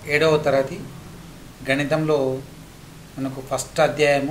ఏడవ తరగతి గణితంలో మనకు ఫస్ట్ అధ్యాయము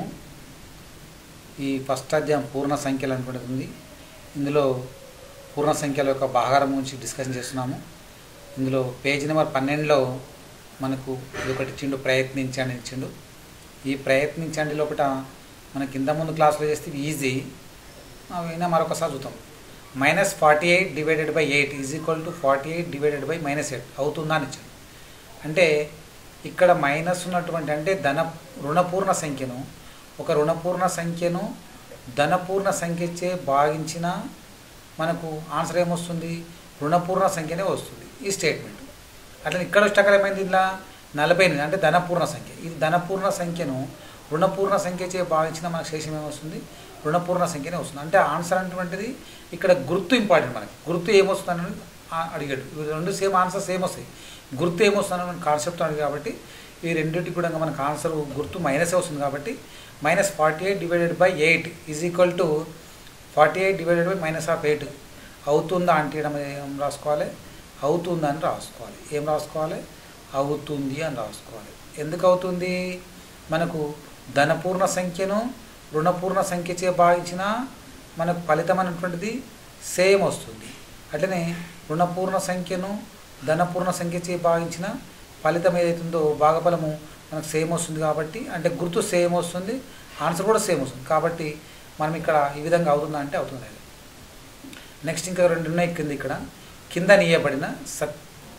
ఈ ఫస్ట్ అధ్యాయం పూర్ణ సంఖ్యలు అనుకునేది ఉంది ఇందులో పూర్ణ సంఖ్యల యొక్క భాగారం గురించి డిస్కషన్ చేస్తున్నాము ఇందులో పేజీ నెంబర్ పన్నెండులో మనకు ఇది ఒకటి ఇచ్చిండు ప్రయత్నించండి ఇచ్చిండు ఈ ప్రయత్నించండి లోపల మన కింద ముందు క్లాస్లో చేస్తే ఈజీ అయినా మరొకసారి చూద్దాం minus forty eight divided by eight is equal to forty eight divided by minus eight అవుతుందా అని ఇచ్చాడు అంటే ఇక్కడ మైనస్ ఉన్నటువంటి అంటే ధన రుణపూర్ణ సంఖ్యను ఒక రుణపూర్ణ సంఖ్యను ధనపూర్ణ సంఖ్యచే భాగించిన మనకు ఆన్సర్ ఏమొస్తుంది రుణపూర్ణ సంఖ్యనే వస్తుంది ఈ స్టేట్మెంట్ అట్లా ఇక్కడ వచ్చాక ఏమైంది ఇలా నలభై ఎనిమిది అంటే ధనపూర్ణ సంఖ్య ఇది ధనపూర్ణ సంఖ్యను రుణపూర్ణ సంఖ్యచే భావించిన మనకు శేషం ఏమొస్తుంది రుణపూర్ణ సంఖ్యనే వస్తుంది అంటే ఆన్సర్ అటువంటిది ఇక్కడ గుర్తు ఇంపార్టెంట్ మనకి గుర్తు ఏమొస్తుంది అనేది అడిగాడు ఇవి రెండు సేమ్ ఆన్సర్ సేమ్ వస్తాయి గుర్తు ఏమొస్తుంది మన కాన్సెప్ట్ అడిగి కాబట్టి ఈ రెండింటికి కూడా మనకు ఆన్సర్ గుర్తు మైనస్ వస్తుంది కాబట్టి minus forty eight divided by eight is equal to forty eight divided by minus of eight అవుతుందా అంటే ఇక్కడ మనం ఏం రాసుకోవాలి అవుతుందా అని రాసుకోవాలి ఏం రాసుకోవాలి అవుతుంది అని రాసుకోవాలి ఎందుకు అవుతుంది మనకు ధనపూర్ణ సంఖ్యను రుణపూర్ణ సంఖ్యచే భావించిన మనకు ఫలితం అనేటువంటిది సేమ్ వస్తుంది అట్లనే రుణపూర్ణ సంఖ్యను ధనపూర్ణ సంఖ్యచే భావించిన ఫలితం ఏదైతుందో భాగఫలము మనకు సేమ్ వస్తుంది కాబట్టి అంటే గుర్తు సేమ్ వస్తుంది ఆన్సర్ కూడా సేమ్ వస్తుంది కాబట్టి మనం ఇక్కడ ఈ విధంగా అవుతుందా అంటే అవుతుంది నెక్స్ట్ ఇంకా రెండు ఉన్నాయి కింద ఇక్కడ కింద నీయబడిన సత్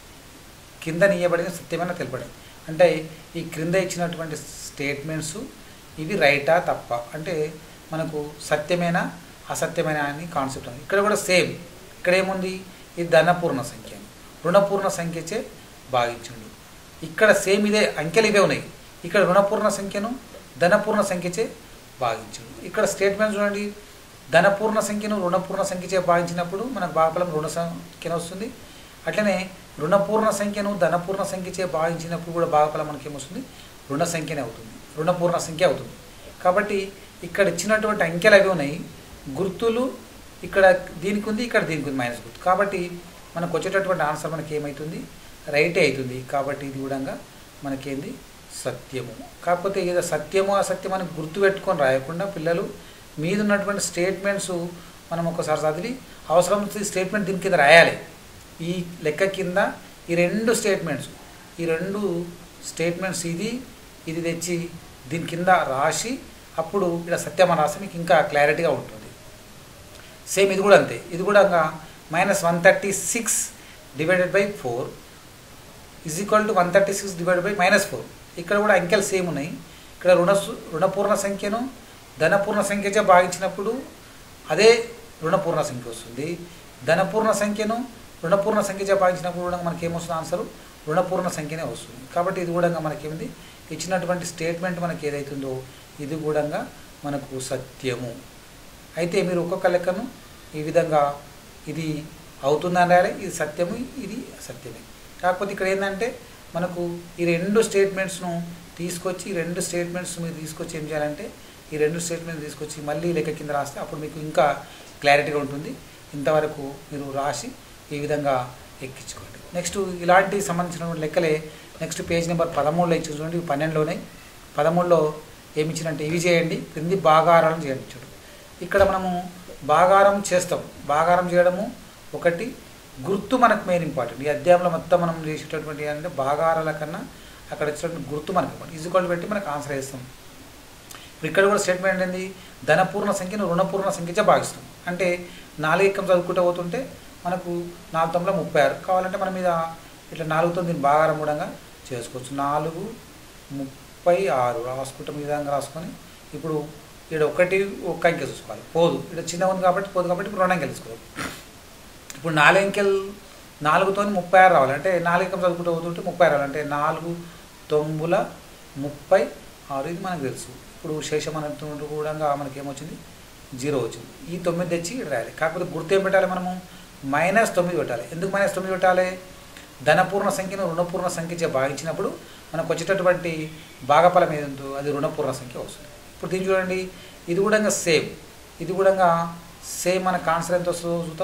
కింద నీయబడిన సత్యమైన తెలపడం అంటే ఈ క్రింద ఇచ్చినటువంటి స్టేట్మెంట్స్ ఇవి రైటా తప్ప అంటే మనకు సత్యమైన అసత్యమైన అని కాన్సెప్ట్ ఉంది ఇక్కడ కూడా సేమ్ ఇక్కడ ఏముంది ఇది ధనపూర్ణ సంఖ్య రుణపూర్ణ సంఖ్యచే భాగించండు ఇక్కడ సేమ్ ఇదే అంకెలు ఇవే ఉన్నాయి ఇక్కడ రుణపూర్ణ సంఖ్యను ధనపూర్ణ సంఖ్యచే భాగించండు ఇక్కడ స్టేట్మెంట్ చూడండి ధనపూర్ణ సంఖ్యను రుణపూర్ణ సంఖ్యచే భావించినప్పుడు మనకు భాగఫలం రుణ సంఖ్యన వస్తుంది అట్లనే రుణపూర్ణ సంఖ్యను ధనపూర్ణ సంఖ్యచే భావించినప్పుడు కూడా భాగఫలం మనకి ఏమొస్తుంది రుణ సంఖ్యనే అవుతుంది రుణపూర్ణ సంఖ్య అవుతుంది కాబట్టి ఇక్కడ ఇచ్చినటువంటి అంకెలు అవి ఉన్నాయి గుర్తులు ఇక్కడ దీనికి ఉంది ఇక్కడ దీనికి ఉంది మైనస్ గుర్తు కాబట్టి మనకు వచ్చేటటువంటి ఆన్సర్ మనకి ఏమవుతుంది రైటే అవుతుంది కాబట్టి ఇది కూడా మనకేంది సత్యము కాకపోతే ఏదో సత్యము అసత్యం అని గుర్తు పెట్టుకొని రాయకుండా పిల్లలు మీద ఉన్నటువంటి స్టేట్మెంట్స్ మనం ఒకసారి చదివి అవసరం స్టేట్మెంట్ దీని కింద రాయాలి ఈ లెక్క కింద ఈ రెండు స్టేట్మెంట్స్ ఈ రెండు స్టేట్మెంట్స్ ఇది ఇది తెచ్చి దీని కింద రాసి అప్పుడు ఇక్కడ సత్యం అని రాస్తే మీకు ఇంకా క్లారిటీగా ఉంటుంది సేమ్ ఇది కూడా అంతే ఇది కూడా minus one thirty six divided by four is equal to one thirty six divided by minus four ఇక్కడ కూడా అంకెలు సేమ్ ఉన్నాయి ఇక్కడ రుణ రుణపూర్ణ సంఖ్యను ధనపూర్ణ సంఖ్యచే భాగించినప్పుడు అదే రుణపూర్ణ సంఖ్య వస్తుంది ధనపూర్ణ సంఖ్యను రుణపూర్ణ సంఖ్యచే భాగించినప్పుడు కూడా మనకి ఏమొస్తుంది ఆన్సర్ రుణపూర్ణ సంఖ్యనే వస్తుంది కాబట్టి ఇది కూడా మనకేమిది ఇచ్చినటువంటి స్టేట్మెంట్ మనకి ఏదైతుందో ఇది కూడా మనకు సత్యము అయితే మీరు ఒక్కొక్క లెక్కను ఈ విధంగా ఇది అవుతుందని రాయాలి ఇది సత్యము ఇది సత్యమే కాకపోతే ఇక్కడ ఏంటంటే మనకు ఈ రెండు స్టేట్మెంట్స్ను తీసుకొచ్చి ఈ రెండు స్టేట్మెంట్స్ మీరు తీసుకొచ్చి ఏం చేయాలంటే ఈ రెండు స్టేట్మెంట్స్ తీసుకొచ్చి మళ్ళీ లెక్క కింద రాస్తే అప్పుడు మీకు ఇంకా క్లారిటీగా ఉంటుంది ఇంతవరకు మీరు రాసి ఈ విధంగా ఎక్కించుకోండి నెక్స్ట్ ఇలాంటి సంబంధించినటువంటి లెక్కలే నెక్స్ట్ పేజ్ నెంబర్ పదమూడులో ఇచ్చి చూడండి పన్నెండులోనే పదమూడులో ఏమి ఇచ్చినంటే ఇవి చేయండి క్రింది భాగారాలను చేయండి చూడు ఇక్కడ మనము భాగారం చేస్తాం భాగారం చేయడము ఒకటి గుర్తు మనకు మెయిన్ ఇంపార్టెంట్ ఈ అధ్యాయంలో మొత్తం మనం చేసేటటువంటి ఏంటంటే భాగారాల కన్నా అక్కడ వచ్చినటువంటి గుర్తు మనకు ఇంపార్టెంట్ ఈజ్వల్ పెట్టి మనకు ఆన్సర్ వేస్తాం ఇప్పుడు ఇక్కడ కూడా స్టేట్మెంట్ ఏంటి ధనపూర్ణ సంఖ్యను రుణపూర్ణ సంఖ్యచే భాగిస్తాం అంటే నాలుగు ఎక్కం చదువుకుంటూ పోతుంటే మనకు నాలుగు తొమ్మిది ముప్పై ఆరు కావాలంటే మన మీద ఇట్లా నాలుగుతో దీన్ని భాగారం కూడా చేసుకోవచ్చు నాలుగు ముప్పై ఆరు రాసుకుంటాం ఈ విధంగా రాసుకొని ఇప్పుడు ఇక్కడ ఒకటి ఒక్క అంకె చూసుకోవాలి పోదు ఇక్కడ చిన్న ఉంది కాబట్టి పోదు కాబట్టి ఇప్పుడు రెండు అంకెలు తీసుకోవాలి ఇప్పుడు నాలుగు అంకెలు నాలుగుతో ముప్పై ఆరు రావాలి అంటే నాలుగు అంకెలు చదువుకుంటూ పోతుంటే ముప్పై ఆరు రావాలి అంటే నాలుగు తొమ్మిదిల ముప్పై ఆరు ఇది మనకు తెలుసు ఇప్పుడు శేషం అనేటువంటి కూడా మనకి ఏమొచ్చింది జీరో వచ్చింది ఈ తొమ్మిది తెచ్చి ఇక్కడ రాయాలి కాకపోతే గుర్తు ఏం పెట్టాలి మనము మైనస్ తొమ్మిది పెట్టాలి ఎందుకు మైనస్ తొమ్మిది పెట్టాలి ధనపూర్ణ సంఖ్యను రుణపూర్ణ సంఖ్య భాగించినప్పుడు మనకు వచ్చేటటువంటి భాగఫలం ఏదంతో అది రుణపూర్ణ సంఖ్య వస్తుంది ఇప్పుడు దీన్ని చూడండి ఇది కూడా సేమ్ ఇది కూడా సేమ్ మనకు ఆన్సర్ ఎంత వస్తుందో చూద్దాం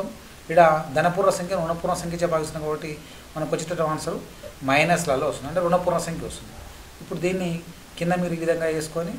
ఇక్కడ ధనపూర్ణ సంఖ్య రుణపూర్ణ సంఖ్య భావిస్తున్నాం కాబట్టి మనకు వచ్చేటటువంటి ఆన్సర్ మైనస్లలో వస్తుంది అంటే రుణపూర్ణ సంఖ్య వస్తుంది ఇప్పుడు దీన్ని కింద మీరు ఈ విధంగా వేసుకొని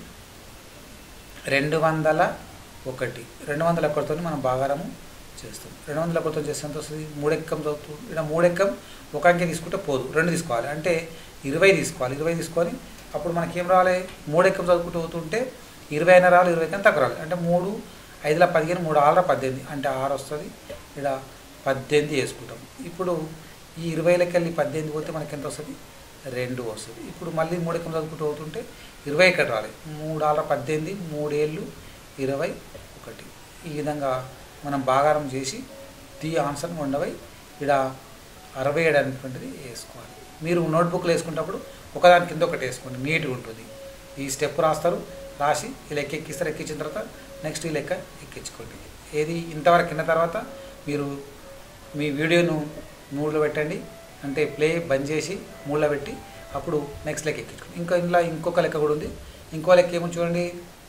రెండు వందల ఒకటి రెండు వందల ఒకటితో మనం భాగారము చేస్తాం రెండు వందల ఒకటితో చేస్తే ఎంత వస్తుంది మూడెక్కం చదువుతూ ఇక్కడ మూడెక్కం ఒక అంకె తీసుకుంటే పోదు రెండు తీసుకోవాలి అంటే ఇరవై తీసుకోవాలి ఇరవై తీసుకొని అప్పుడు మనకి ఏం రావాలి మూడెక్కం చదువుకుంటూ పోతుంటే ఇరవై అయినా రావాలి ఇరవై కన్నా తక్కువ రావాలి అంటే మూడు ఐదుల పదిహేను మూడు ఆరుల పద్దెనిమిది అంటే ఆరు వస్తుంది ఇక్కడ పద్దెనిమిది వేసుకుంటాం ఇప్పుడు ఈ ఇరవై లెక్కల్ని పద్దెనిమిది పోతే మనకి ఎంత వస్తుంది రెండు వస్తుంది ఇప్పుడు మళ్ళీ మూడెక్కం చదువుకుంటూ పోతుంటే ఇరవై ఇక్కడ రావాలి మూడు ఆరుల పద్దెనిమిది మూడేళ్ళు ఇరవై ఒకటి ఈ విధంగా మనం భాగారం చేసి ది ఆన్సర్ ఉండవై ఇక్కడ అరవై ఏడు అనేటువంటిది వేసుకోవాలి మీరు నోట్బుక్లో వేసుకున్నప్పుడు ఒకదాని కింద ఒకటి వేసుకోండి నీట్గా ఉంటుంది ఈ స్టెప్ రాస్తారు రాసి ఈ లెక్క ఎక్కిస్తారు ఎక్కించిన తర్వాత నెక్స్ట్ ఈ లెక్క ఎక్కించుకోండి ఏది ఇంతవరకు కింద తర్వాత మీరు మీ వీడియోను మూడులో పెట్టండి అంటే ప్లే బంద్ చేసి మూడులో పెట్టి అప్పుడు నెక్స్ట్ లెక్క ఎక్కించుకోండి ఇంకా ఇందులో ఇంకొక లెక్క కూడా ఉంది ఇంకో లెక్క ఏమో చూడండి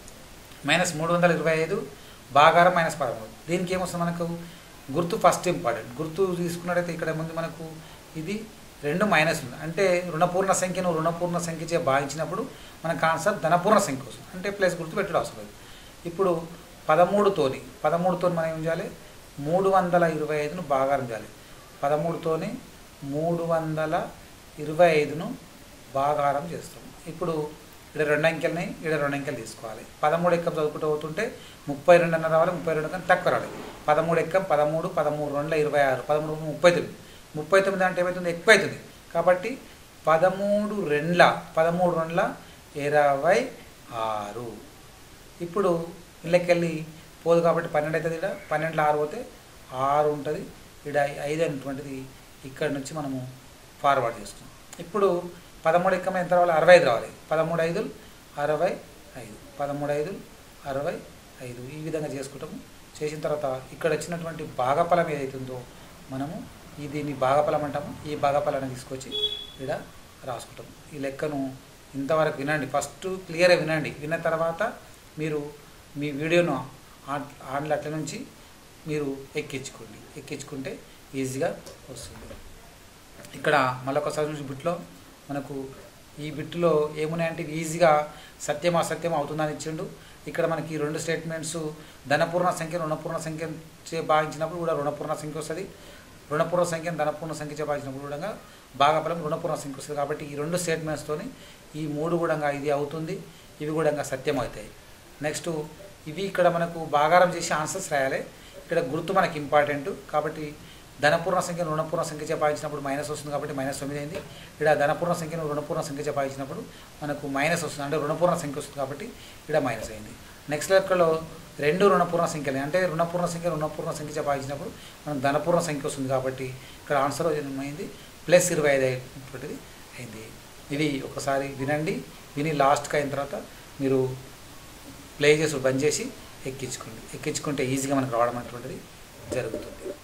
మైనస్ మూడు వందల ఇరవై ఐదు భాగారం మైనస్ పదమూడు దీనికి ఏమొస్తుంది మనకు గుర్తు ఫస్ట్ ఇంపార్టెంట్ గుర్తు తీసుకున్నట్టయితే ఇక్కడ ముందు మనకు ఇది రెండు మైనస్ ఉంది అంటే రుణపూర్ణ సంఖ్యను రుణపూర్ణ సంఖ్యచే భావించినప్పుడు మనకు ఆన్సర్ ధనపూర్ణ సంఖ్య వస్తుంది అంటే ప్లస్ గుర్తు పెట్టడం అవసరం లేదు ఇప్పుడు పదమూడుతోని పదమూడుతోని మనం ఏం చేయాలి మూడు వందల ఇరవై ఐదును భాగారం చేయాలి పదమూడుతోని మూడు వందల ఇరవై ఐదును భాగారం చేస్తాం ఇప్పుడు ఇక్కడ రెండు అంకెలని ఇక్కడ రెండు అంకెలు తీసుకోవాలి పదమూడు ఎక్కం చదువుకుంటూ పోతుంటే ముప్పై రెండు అన్న రావాలి ముప్పై రెండు కన్నా తక్కువ రావాలి పదమూడు ఎక్కం పదమూడు పదమూడు రెండుల ఇరవై ఆరు పదమూడు ముప్పై తొమ్మిది ముప్పై తొమ్మిది అంటే ఏమవుతుంది ఎక్కువ అవుతుంది కాబట్టి పదమూడు రెండ్ల పదమూడు రెండ్ల ఇరవై ఆరు ఇప్పుడు ఇళ్ళకెళ్ళి పోదు కాబట్టి పన్నెండు అవుతుంది ఇక్కడ పన్నెండులో ఆరు పోతే ఆరు ఉంటుంది ఇక్కడ ఐదు అనేటువంటిది ఇక్కడ నుంచి మనము ఫార్వర్డ్ చేసుకుంటాం ఇప్పుడు పదమూడు ఎక్కమ ఎంత రావాలి అరవై ఐదు రావాలి పదమూడు ఐదులు అరవై ఐదు పదమూడు ఐదులు అరవై ఐదు ఈ విధంగా చేసుకుంటాము చేసిన తర్వాత ఇక్కడ వచ్చినటువంటి భాగఫలం ఏదైతుందో మనము ఈ దీన్ని భాగఫలం అంటాము ఈ భాగఫలాన్ని తీసుకొచ్చి ఇక్కడ రాసుకుంటాం ఈ లెక్కను ఇంతవరకు వినండి ఫస్ట్ క్లియర్గా వినండి విన్న తర్వాత మీరు మీ వీడియోను ఆన్ ఆన్లో అట్ల నుంచి మీరు ఎక్కించుకోండి ఎక్కించుకుంటే ఈజీగా వస్తుంది ఇక్కడ మళ్ళొకసారి చూసి బిట్లో మనకు ఈ బిట్లో ఏమున్నాయంటే ఇవి ఈజీగా సత్యం అసత్యం అవుతుందని ఇచ్చిండు ఇక్కడ మనకి ఈ రెండు స్టేట్మెంట్స్ ధనపూర్ణ సంఖ్య రుణపూర్ణ సంఖ్య చే భావించినప్పుడు కూడా రుణపూర్ణ సంఖ్య వస్తుంది రుణపూర్ణ సంఖ్యను ధనపూర్ణ సంఖ్య చే భావించినప్పుడు కూడా భాగఫలం రుణపూర్ణ సంఖ్య వస్తుంది కాబట్టి ఈ రెండు స్టేట్మెంట్స్తోని ఈ మూడు కూడా ఇది అవుతుంది ఇవి కూడా సత్యం అవుతాయి నెక్స్ట్ ఇవి ఇక్కడ మనకు భాగారం చేసి ఆన్సర్స్ రాయాలి ఇక్కడ గుర్తు మనకి ఇంపార్టెంట్ కాబట్టి ధనపూర్ణ సంఖ్యను రుణపూర్ణ సంఖ్య చేపాయించినప్పుడు మైనస్ వస్తుంది కాబట్టి మైనస్ తొమ్మిది అయింది ఇక్కడ ధనపూర్ణ సంఖ్యను రుణపూర్ణ సంఖ్య చేపాయించినప్పుడు మనకు మైనస్ వస్తుంది అంటే రుణపూర్ణ సంఖ్య వస్తుంది కాబట్టి ఇక్కడ మైనస్ అయింది నెక్స్ట్ లెక్కలో రెండు రుణపూర్ణ సంఖ్యలు అంటే రుణపూర్ణ సంఖ్య రుణపూర్ణ సంఖ్య చేపాయించినప్పుడు మనకు ధనపూర్ణ సంఖ్య వస్తుంది కాబట్టి ఇక్కడ ఆన్సర్ ఏమైంది ప్లస్ ఇరవై ఐదు అయినటువంటిది అయింది ఇది ఒకసారి వినండి విని లాస్ట్కి అయిన తర్వాత మీరు ప్లే చేసి బంద్ చేసి ఎక్కించుకోండి ఎక్కించుకుంటే ఈజీగా మనకు రావడం అనేటువంటిది జరుగుతుంది